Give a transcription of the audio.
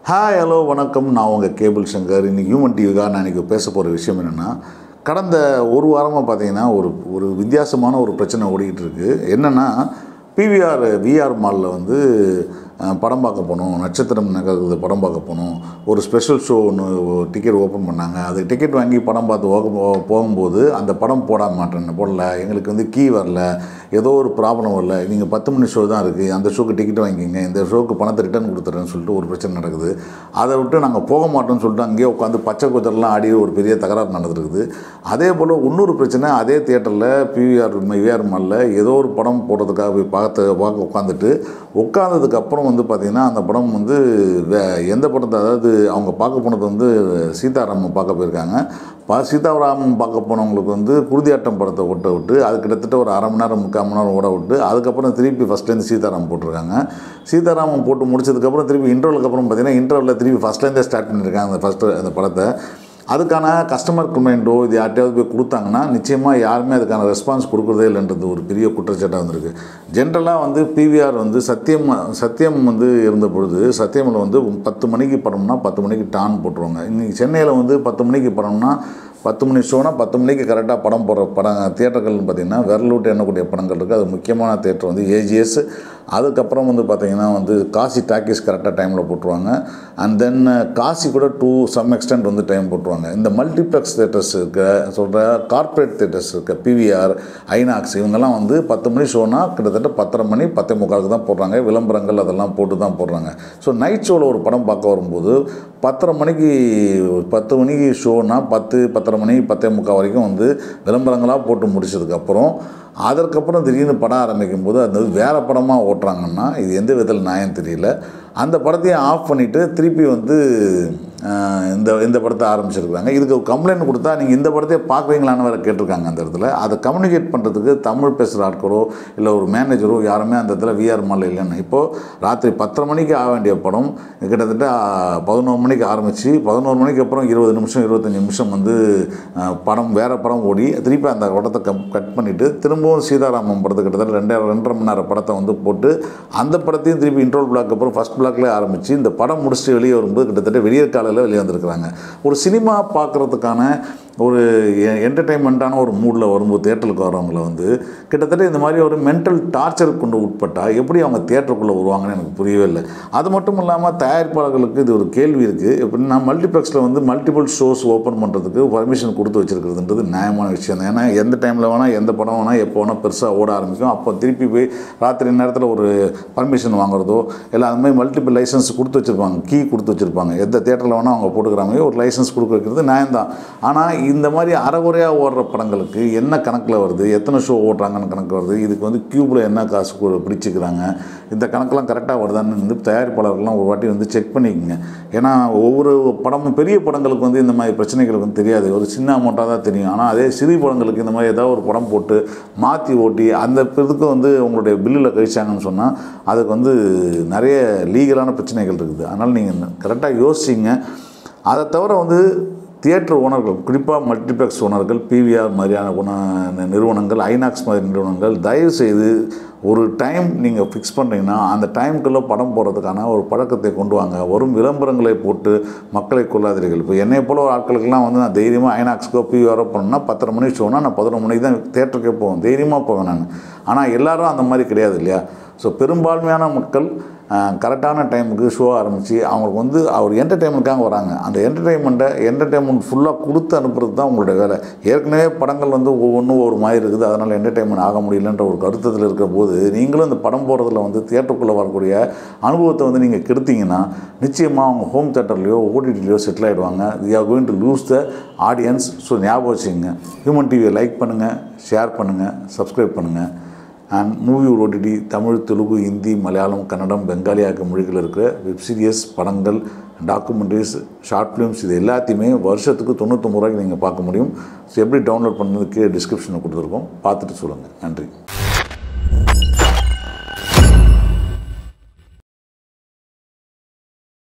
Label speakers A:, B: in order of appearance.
A: hi hello வணக்கம் நான் உங்கள் கேபிள் சங்கர் இன்னைக்கு ஹியூமன் டிவிக்காக நான் இன்றைக்கி பேச போகிற விஷயம் என்னென்னா கடந்த ஒரு வாரமாக பார்த்தீங்கன்னா ஒரு ஒரு வித்தியாசமான ஒரு பிரச்சனை ஓடிக்கிட்டு இருக்கு என்னென்னா பிவிஆர் விஆர் மாலில் வந்து அஹ், படம் பார்க்க போகணும் நட்சத்திரம் நகர்றது படம் பார்க்க போகணும் ஒரு ஸ்பெஷல் ஷோ ஒன்று டிக்கெட் ஓப்பன் பண்ணாங்க அது டிக்கெட் வாங்கி படம் பார்த்து போக- போ- போகும்போது அந்த படம் போட மாட்டேன் போடல எங்களுக்கு வந்து கீ வரல ஏதோ ஒரு ப்ராப்ளம் வரல நீங்கள் பத்து மணி ஷோ தான் இருக்குது அந்த ஷோக்கு டிக்கெட் வாங்கிக்கிங்க இந்த ஷோக்கு பணத்தை ரிட்டர்ன் கொடுத்துறேன்னு சொல்லிட்டு ஒரு பிரச்சனை நடக்குது அதை விட்டு நாங்கள் போக மாட்டோம்னு சொல்லிட்டு அங்கேயே உட்காந்து பச்சை குதிரெலாம் ஆடி ஒரு பெரிய தகராறு நடந்திருக்குது அதே போல் இன்னொரு பிரச்சனை அதே தியேட்டரில் பிவிஆர் விஆர் மாலில் ஏதோ ஒரு படம் போடுறதுக்காக போய் பார்த்து பார்க்க உட்காந்துட்டு உட்காந்ததுக்கு அப்புறம் வந்து பார்த்திங்கன்னா அந்த படம் வந்து வே எந்த படத்தை அதாவது அவங்க பார்க்க போனது வந்து சீதாராமன் பார்க்க போயிருக்காங்க பா சீதாராமன் பார்க்க போனவங்களுக்கு வந்து குருதியாட்டம் படத்தை ஓட்ட விட்டு அது கிட்டத்தட்ட ஒரு அரை மணி நேரம் முக்கால் மணி நேரம் ஓட விட்டு அதுக்கப்புறம் திருப்பி ஃபஸ்ட்லேருந்து சீதாராமன் போட்டிருக்காங்க சீதாராமன் போட்டு முடிச்சதுக்கப்புறம் திருப்பி இன்டர்வலுக்கு அப்புறம் பார்த்தீங்கன்னா இன்டர்வலில் திருப்பி ஃபஸ்ட்லேருந்தே ஸ்டார்ட் பண்ணியிருக்காங்க அந்த ஃபஸ்ட்டு அந்த படத்தை அதுக்கான கஸ்டமர் கம்ப்ளைண்ட்டோ இது யார்ட்டையாவது போய் கொடுத்தாங்கன்னா நிச்சயமாக யாருமே அதுக்கான ரெஸ்பான்ஸ் கொடுக்குறதே இல்லைன்றது ஒரு பெரிய குற்றச்சாட்டாக வந்திருக்கு ஜென்ரலாக வந்து பிவிஆர் வந்து சத்தியம் சத்தியம் வந்து இருந்த பொழுது சத்தியமில் வந்து பத்து மணிக்கு படம்னா பத்து மணிக்கு டான் போட்டுருவாங்க இன்றைக்கி சென்னையில் வந்து பத்து மணிக்கு படம்னா பத்து மணி ஷோனா பத்து மணிக்கு கரெக்டாக படம் போடுற படம் தியேட்டர்கள்னு பார்த்தீங்கன்னா விரலூட்டு எண்ணக்கூடிய படங்கள் இருக்குது அது முக்கியமான தேட்டர் வந்து ஏஜிஎஸ் அதுக்கப்புறம் வந்து பார்த்தீங்கன்னா வந்து காசி டாக்கீஸ் கரெக்டாக டைமில் போட்டுருவாங்க அண்ட் தென் காசி கூட டூ சம் எக்ஸ்டென்ட் வந்து டைம் போட்டுருவாங்க இந்த மல்டிப்ளெக்ஸ் தேட்டர்ஸ் இருக்க சொல்கிற கார்ப்பரேட் தேட்டர்ஸ் இருக்க பிவிஆர் ஐநாக்ஸ் இவங்கெல்லாம் வந்து பத்து மணி ஷோனா கிட்டத்தட்ட பத்தரை மணி பத்தே முக்காலுக்கு தான் போடுறாங்க விளம்பரங்கள் அதெல்லாம் போட்டு தான் போடுறாங்க ஸோ நைட் ஷோவில் ஒரு படம் பார்க்க வரும்போது பத்தரை மணிக்கு பத்து மணிக்கு ஷோனா பத்து பத்தரை மணி பத்தே முக்கால் வரைக்கும் வந்து விளம்பரங்களாக போட்டு முடிச்சதுக்கப்புறம் அதற்கப்புறம் திடீர்னு படம் ஆரம்பிக்கும் போது அது வேறு படமாக ஓட்டுறாங்கன்னா இது எந்த விதத்தில் நியாயம் தெரியல அந்த படத்தையும் ஆஃப் பண்ணிவிட்டு திருப்பி வந்து ஆஹ், இந்த இந்த படத்தை ஆரம்பிச்சிருக்காங்க இதுக்கு கம்ப்ளைண்ட் கொடுத்தா நீங்கள் இந்த படத்தையே பார்க்குறீங்களான்னு வேறு கேட்டிருக்காங்க அந்த இடத்துல அதை கம்யூனிகேட் பண்ணுறதுக்கு தமிழ் பேசுகிற ஆட்களோ இல்லை ஒரு மேனேஜரோ யாருமே அந்த இடத்துல விஆர் மாலில் இல்லைன்னு இப்போது ராத்திரி பத்தரை மணிக்கு ஆக வேண்டிய படம் கிட்டத்தட்ட ஆஹ், பதினோரு மணிக்கு ஆரம்பித்து பதினோரு மணிக்கு அப்புறம் இருபது நிமிஷம் இருபத்தஞ்சி நிமிஷம் வந்து ஆஹ், படம் வேறு படம் ஓடி திருப்பி அந்த படத்தை கம் கட் பண்ணிவிட்டு திரும்பவும் சீதாராமன் படத்தை கிட்டத்தட்ட ரெண்டே ரெண்டரை மணி நேரம் படத்தை வந்து போட்டு அந்த படத்தையும் திருப்பி இன்ட்ரோல் பிளாக் அப்புறம் ஃபஸ்ட் பிளாக்லேயே ஆரம்பித்து இந்த படம் முடிச்சுட்டு வெளியே வரும்போது கிட்டத்தட்ட விடியற் காலையில் வெளியே வந்திருக்கிறாங்க ஒரு சினிமா பார்க்குறதுக்கான ஒரு என்டர்டெயின்மெண்ட்டான ஒரு மூடில் வரும்போது தேட்டருக்கு வரவங்கள வந்து கிட்டத்தட்ட இந்த மாதிரி ஒரு மென்டல் டார்ச்சருக்கு கொண்டு உட்பட்டால் எப்படி அவங்க தேட்டருக்குள்ளே வருவாங்கன்னு எனக்கு புரியவே இல்லை அது மட்டும் இல்லாமல் தயாரிப்பாளர்களுக்கு இது ஒரு கேள்வி இருக்குது எப்படின்னா மல்டிப்ளெக்ஸில் வந்து மல்டிபிள் ஷோஸ் ஓப்பன் பண்ணுறதுக்கு பர்மிஷன் கொடுத்து வச்சிருக்கிறதுன்றது நியாயமான விஷயம் தான் ஏன்னா எந்த டைமில் வேணால் எந்த படம் வேணால் எப்போ வேணால் பெருசாக ஓட ஆரம்பிக்கும் அப்போ திருப்பி போய் ராத்திரி நேரத்தில் ஒரு பர்மிஷன் வாங்குறதோ இல்லை அது மாதிரி மல்டிபிள் லைசன்ஸ் கொடுத்து வச்சுருப்பாங்க கீ கொடுத்து வச்சுருப்பாங்க எந்த தேட்டரில் வேணால் அவங்க போட்டுக்கிற மாதிரி ஒரு லைசன்ஸ் கொடுக்க வைக்கிறது நியாயம்தான் ஆனால் இந்த மாதிரி அறகுறையாக ஓடுற படங்களுக்கு என்ன கணக்கில் வருது எத்தனை ஷோ ஓடுறாங்கன்னு கணக்கு வருது இதுக்கு வந்து க்யூப்பில் என்ன காசு கு- பிடிச்சிக்கிறாங்க இந்த கணக்கெல்லாம் கரெக்டாக வருதான்னு வந்து தயாரிப்பாளர்கள்லாம் ஒரு வாட்டி வந்து செக் பண்ணிக்கோங்க ஏன்னா ஒவ்வொரு படமும் பெரிய படங்களுக்கு வந்து இந்த மாதிரி பிரச்சனைகள் வந்து தெரியாது ஒரு சின்ன அமௌண்ட்டாக தான் தெரியும் ஆனால் அதே சிறு படங்களுக்கு இந்த மாதிரி ஏதாவது ஒரு படம் போட்டு மாற்றி ஓட்டி அந்த இதுக்கு வந்து உங்களுடைய பில்லில் கழிச்சாங்கன்னு சொன்னால் அதுக்கு வந்து நிறைய லீகலான பிரச்சனைகள் இருக்குது அதனால் நீங்கள் கரெக்டாக யோசிச்சிங்க அதை தவிர வந்து தியேட்டர் ஓனர்கள் குறிப்பாக மல்டிப்ளெக்ஸ் ஓனர்கள் பிவிஆர் மாதிரியான குண- நிறுவனங்கள் ஐநாக்ஸ் மாதிரி நிறுவனங்கள் தயவு செய்து ஒரு டைம் நீங்கள் ஃபிக்ஸ் பண்ணுறீங்கன்னா அந்த டைமுக்குள்ளே படம் போடுறதுக்கான ஒரு பழக்கத்தை கொண்டு வாங்க வரும் விளம்பரங்களை போட்டு மக்களை கொள்ளாதீர்கள் இப்போ என்னை போல ஒரு ஆட்களுக்கெல்லாம் வந்து நான் தைரியமாக ஐநாக்ஸ்க்கோ பிவிஆரோ பண்ணணும்னா பத்தரை மணிக்கு ஷோனா நான் பதினொரு மணிக்கு தான் தேட்டருக்கே போவேன் தைரியமாக போவேன் நான் ஆனால் எல்லாரும் அந்த மாதிரி கிடையாது இல்லையா ஸோ பெரும்பான்மையான மக்கள் கரெக்டான டைமுக்கு ஷோ ஆரம்பித்து அவங்களுக்கு வந்து அவர் என்டர்டெயின்மெண்ட்காக வராங்க அந்த என்டர்டெயின்மெண்ட்டை என்டர்டெயின்மெண்ட் ஃபுல்லாக கொடுத்து அனுப்புறது தான் உங்களுடைய வேலை ஏற்கனவே படங்கள் வந்து ஒவ்வொன்றும் ஒரு மாதிரி இருக்குது அதனால் என்டர்டெயின்மெண்ட் ஆக முடியலன்ற ஒரு கருத்தத்தில் இருக்கிற போது நீங்களும் இந்த படம் போகிறதுல வந்து தியேட்டருக்குள்ளே வரக்கூடிய அனுபவத்தை வந்து நீங்கள் கெடுத்தீங்கன்னா நிச்சயமாக அவங்க ஹோம் தேட்டர்லையோ ஓடிடிலையோ செட்டில் ஆகிடுவாங்க we are going to lose the audience so ஞாபகம் வச்சுங்க ஹியூமன் டிவியை லைக் பண்ணுங்கள் ஷேர் பண்ணுங்கள் சப்ஸ்கிரைப் பண்ணுங்கள் and movie OTT Tamil Telugu Hindi Malayalam Kannada Bengali ஆகிய மொழிகள் இருக்கிற வெப் சீரியஸ் படங்கள் டாக்குமெண்ட்ரிஸ் ஷார்ட் ஃபிலிம்ஸ் இது எல்லாத்தையுமே வருஷத்துக்கு தொண்ணூத்தொம்பது ரூபாய்க்கு நீங்கள் பார்க்க முடியும் ஸோ எப்படி டவுன்லோட் பண்ணுறது கீழே டிஸ்கிரிப்ஷனில் கொடுத்துருக்கோம் பார்த்துட்டு சொல்லுங்கள் நன்றி